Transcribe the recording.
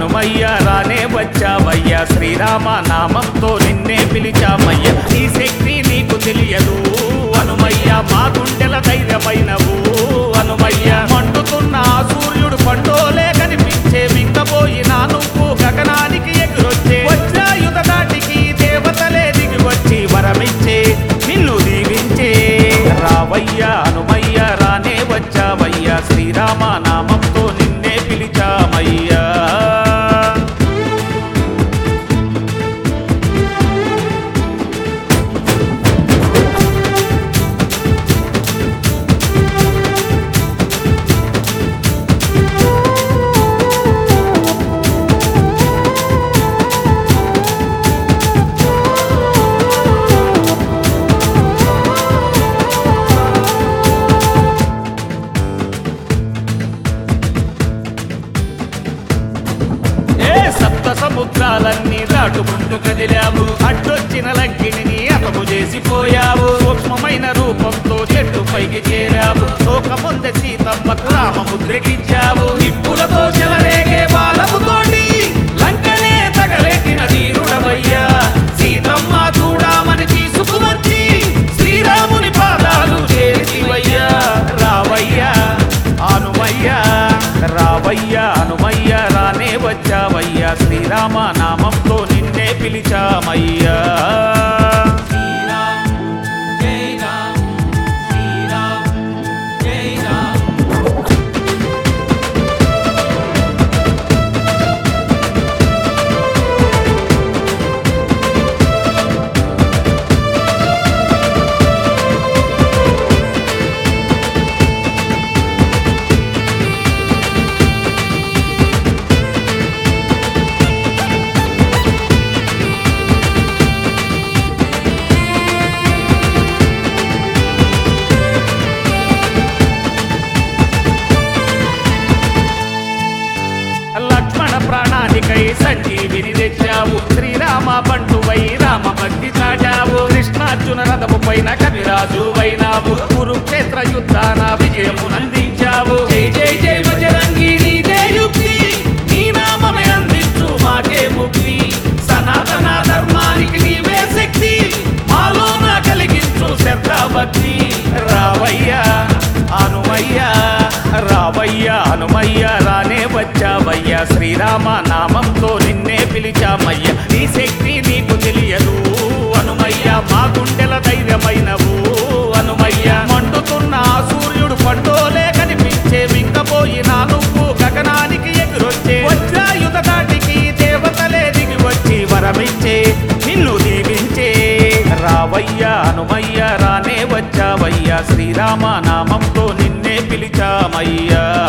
హనుమయ్య రానే వచ్చావయ్యా శ్రీరామ నామంతో నిన్నే పిలిచామయ్య నీ శక్తి నీకు తెలియదు హనుమయ్య మా గుండెల ధైర్యమైనవు హనుమయ్య మండుతున్న ఆ సూర్యుడు పండోలే కనిపించే మింగబోయినా నువ్వు గగనానికి ఎగురొచ్చే వజ్రాయుధ దాటికి దేవతలే దిగి వచ్చి వరమిచ్చే నిన్ను దీవించే రావయ్యా హనుమయ్య రానే వచ్చావయ్యా శ్రీరామ నామంతో నిన్నే పిలిచామయ్యా ఏ సప్త సముద్రాలన్నీ దాటుకుంటూ కదిలావు అడ్డొచ్చిన లంకిని అతము చేసిపోయావు సూక్ష్మమైన రూపంతో చెట్టు పైకి చేరావు శోకముంద సీతమ్మకు రామముద్రకిచ్చావు నిప్పులతో చెలరేగే బాలముతోటి లంకనే తగలెట్టిన తీరుడవయ్యా సీతమ్మ చూడామని తీసుకువచ్చి శ్రీరాముని పాదాలు చేసివయ్యా రావయ్యా హనుమయ్యా రావయ్యా హనుమయ్య రానే వచ్చావయ్యా శ్రీరామ నామంతో నిన్నే పిలిచామయ్యా శ్రీరామ్ జై రామ్ శ్రీరామ్ జై రామ్ లక్ష్మణ ప్రాణానికై సంజీవిని తెచ్చావు శ్రీరామ బంటువై రామ భక్తి చాటావు కృష్ణార్జున రథము పైన కవిరాజు వైనావు కురుక్షేత్ర యుద్ధాన విజయము నందించావు జై జై జై బజరంగి నీదే యుక్తి నీ నామమే అందించు మాకే ముక్తి సనాతన ధర్మానికి నీవే శక్తి మాలోన కలిగించు శ్రద్ధ భక్తి రావయ్యా హనుమయ్యా రావయ్యా హనుమయ్య రానే వచ్చావయ్యా శ్రీరామ నామంతో నిన్నే పిలిచామయ్యా నీ శక్తి నీకు తెలియదు హనుమయ్య మా గుండెల ధైర్యమైనవు హనుమయ్య మండుతున్న ఆ సూర్యుడు పండోలే కనిపించే మింగపోయినా నువ్వు గగనానికి ఎగురొచ్చే వజ్రాయుధ దాటికి దేవతలే దిగి వచ్చి వరమిచ్చే నిన్ను దీవించే రావయ్యా హనుమయ్య రానే వచ్చావయ్యా శ్రీరామ నామంతో నిన్నే పిలిచామయ్యా